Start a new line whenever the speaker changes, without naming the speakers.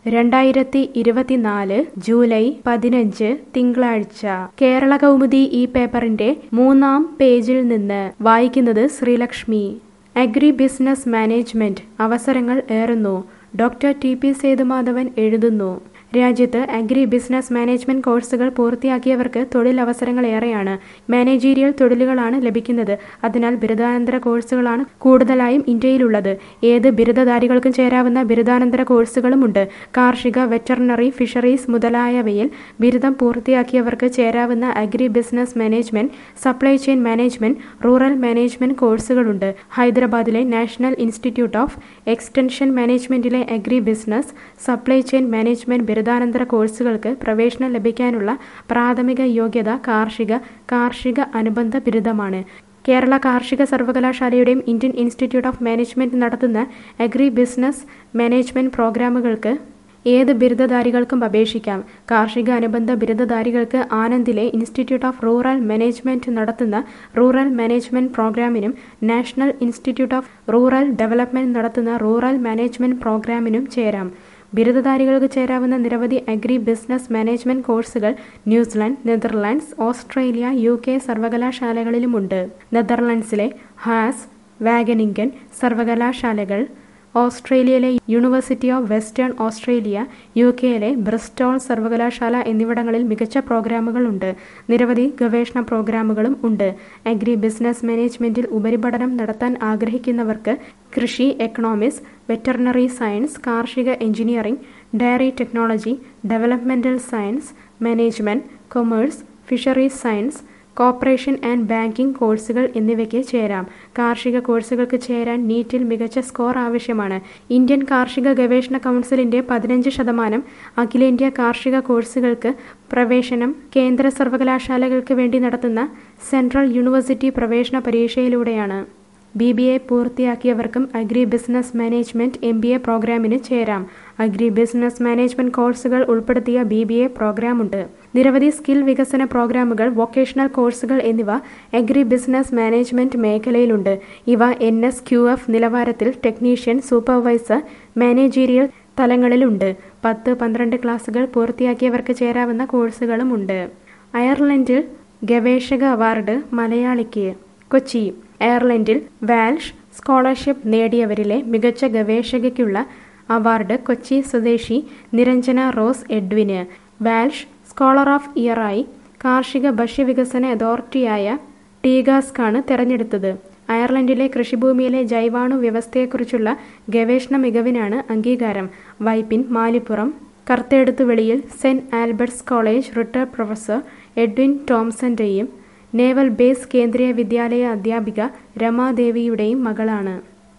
രണ്ടായിരത്തി ഇരുപത്തിനാല് ജൂലൈ പതിനഞ്ച് തിങ്കളാഴ്ച കേരള കൗമുദി ഈ പേപ്പറിന്റെ മൂന്നാം പേജിൽ നിന്ന് വായിക്കുന്നത് ശ്രീലക്ഷ്മി അഗ്രി ബിസിനസ് മാനേജ്മെന്റ് അവസരങ്ങൾ ഏറുന്നു ഡോക്ടർ ടി പി സേതുമാധവൻ എഴുതുന്നു രാജ്യത്ത് അഗ്രി ബിസിനസ് മാനേജ്മെന്റ് കോഴ്സുകൾ പൂർത്തിയാക്കിയവർക്ക് തൊഴിലവസരങ്ങൾ ഏറെയാണ് മാനേജീരിയൽ തൊഴിലുകളാണ് ലഭിക്കുന്നത് അതിനാൽ ബിരുദാനന്തര കോഴ്സുകളാണ് കൂടുതലായും ഇന്ത്യയിലുള്ളത് ഏത് ബിരുദധാരികൾക്കും ചേരാവുന്ന ബിരുദാനന്തര കോഴ്സുകളുമുണ്ട് കാർഷിക വെറ്ററിനറി ഫിഷറീസ് മുതലായവയിൽ ബിരുദം പൂർത്തിയാക്കിയവർക്ക് ചേരാവുന്ന agri business management supply chain management rural management കോഴ്സുകളുണ്ട് ഹൈദരാബാദിലെ നാഷണൽ ഇൻസ്റ്റിറ്റ്യൂട്ട് ഓഫ് എക്സ്റ്റൻഷൻ മാനേജ്മെന്റിലെ agri business supply chain management ബിരുദാനന്തര കോഴ്സുകൾക്ക് പ്രവേശനം ലഭിക്കാനുള്ള പ്രാഥമിക യോഗ്യത കാർഷിക കാർഷിക അനുബന്ധ ബിരുദമാണ് കേരള കാർഷിക സർവകലാശാലയുടെയും ഇന്ത്യൻ ഇൻസ്റ്റിറ്റ്യൂട്ട് ഓഫ് മാനേജ്മെന്റ് നടത്തുന്ന അഗ്രി ബിസിനസ് മാനേജ്മെന്റ് പ്രോഗ്രാമുകൾക്ക് ഏത് ബിരുദധാരികൾക്കും അപേക്ഷിക്കാം കാർഷിക അനുബന്ധ ബിരുദധാരികൾക്ക് ആനന്ദിലെ ഇൻസ്റ്റിറ്റ്യൂട്ട് ഓഫ് റൂറൽ മാനേജ്മെന്റ് നടത്തുന്ന റൂറൽ മാനേജ്മെന്റ് പ്രോഗ്രാമിനും national institute of rural development നടത്തുന്ന റൂറൽ മാനേജ്മെന്റ് പ്രോഗ്രാമിനും ചേരാം ബിരുദധാരികൾക്ക് ചേരാവുന്ന നിരവധി അഗ്രി ബിസിനസ് മാനേജ്മെന്റ് കോഴ്സുകൾ New Zealand Netherlands Australia U K സർവകലാശാലകളിലുമുണ്ട് നെതർലൻഡ്സിലെ ഹാസ് വാഗനിങ്കൻ സർവകലാശാലകൾ ഓസ്ട്രേലിയയിലെ university of western Australia U കെയിലെ ബ്രിസ്റ്റോൾ സർവകലാശാല എന്നിവിടങ്ങളിൽ മികച്ച പ്രോഗ്രാമുകളുണ്ട് നിരവധി ഗവേഷണ പ്രോഗ്രാമുകളും ഉണ്ട് അഗ്രി ബിസിനസ് മാനേജ്മെന്റിൽ ഉപരിപഠനം നടത്താൻ ആഗ്രഹിക്കുന്നവർക്ക് കൃഷി എക്കണോമിക്സ് വെറ്ററിനറി സയൻസ് കാർഷിക engineering dairy technology developmental science management commerce fisheries science corporation and banking കോഴ്സുകൾ എന്നിവയ്ക്ക് ചേരാം കാർഷിക കോഴ്സുകൾക്ക് ചേരാൻ നീറ്റിൽ മികച്ച സ്കോർ ആവശ്യമാണ് ഇന്ത്യൻ കാർഷിക ഗവേഷണ കൗൺസിലിന്റെ പതിനഞ്ച് ശതമാനം അഖിലേന്ത്യാ കാർഷിക കോഴ്സുകൾക്ക് പ്രവേശനം കേന്ദ്ര സർവകലാശാലകൾക്ക് വേണ്ടി നടത്തുന്ന സെൻട്രൽ യൂണിവേഴ്സിറ്റി പ്രവേശന പരീക്ഷയിലൂടെയാണ് ബി ബി എ പൂർത്തിയാക്കിയവർക്കും agri business management M B A പ്രോഗ്രാമിന് ചേരാം അഗ്രി ബിസിനസ് മാനേജ്മെന്റ് കോഴ്സുകൾ ഉൾപ്പെടുത്തിയ ബി ബി എ പ്രോഗ്രാമുണ്ട് നിരവധി സ്കിൽ വികസന പ്രോഗ്രാമുകൾ വൊക്കേഷണൽ കോഴ്സുകൾ എന്നിവ അഗ്രി ബിസിനസ് മാനേജ്മെന്റ് മേഖലയിലുണ്ട് ഇവ എൻ എസ് ക്യു എഫ് നിലവാരത്തിൽ ടെക്നീഷ്യൻ സൂപ്പർവൈസർ മാനേജീരിയൽ തലങ്ങളിലുണ്ട് പത്ത് പന്ത്രണ്ട് ക്ലാസുകൾ പൂർത്തിയാക്കിയവർക്ക് ചേരാവുന്ന കോഴ്സുകളുമുണ്ട് അയർലൻഡിൽ ഗവേഷക അവാർഡ് മലയാളിക്ക് കൊച്ചി അയർലൻഡിൽ വാൽഷ് സ്കോളർഷിപ്പ് നേടിയവരിലെ മികച്ച ഗവേഷകയ്ക്കുള്ള അവാർഡ് കൊച്ചി സ്വദേശി നിരഞ്ജന റോസ് എഡ്വിന് വാൽഷ് സ്കോളർ ഓഫ് ഇയറായി കാർഷിക ഭക്ഷ്യവികസന അതോറിറ്റിയായ ടീഗാസ്കാണ് തെരഞ്ഞെടുത്തത് അയർലൻഡിലെ കൃഷിഭൂമിയിലെ ജൈവാണു വ്യവസ്ഥയെക്കുറിച്ചുള്ള ഗവേഷണ മികവിനാണ് അംഗീകാരം വൈപ്പിൻ മാലിപ്പുറം കർത്തേടുത്തുവെളിയിൽ saint Albert's college retired professor Edwin ടോംസന്റെയും നേവൽ ബേസ് കേന്ദ്രീയ വിദ്യാലയ അധ്യാപിക രമാദേവിയുടെയും മകളാണ്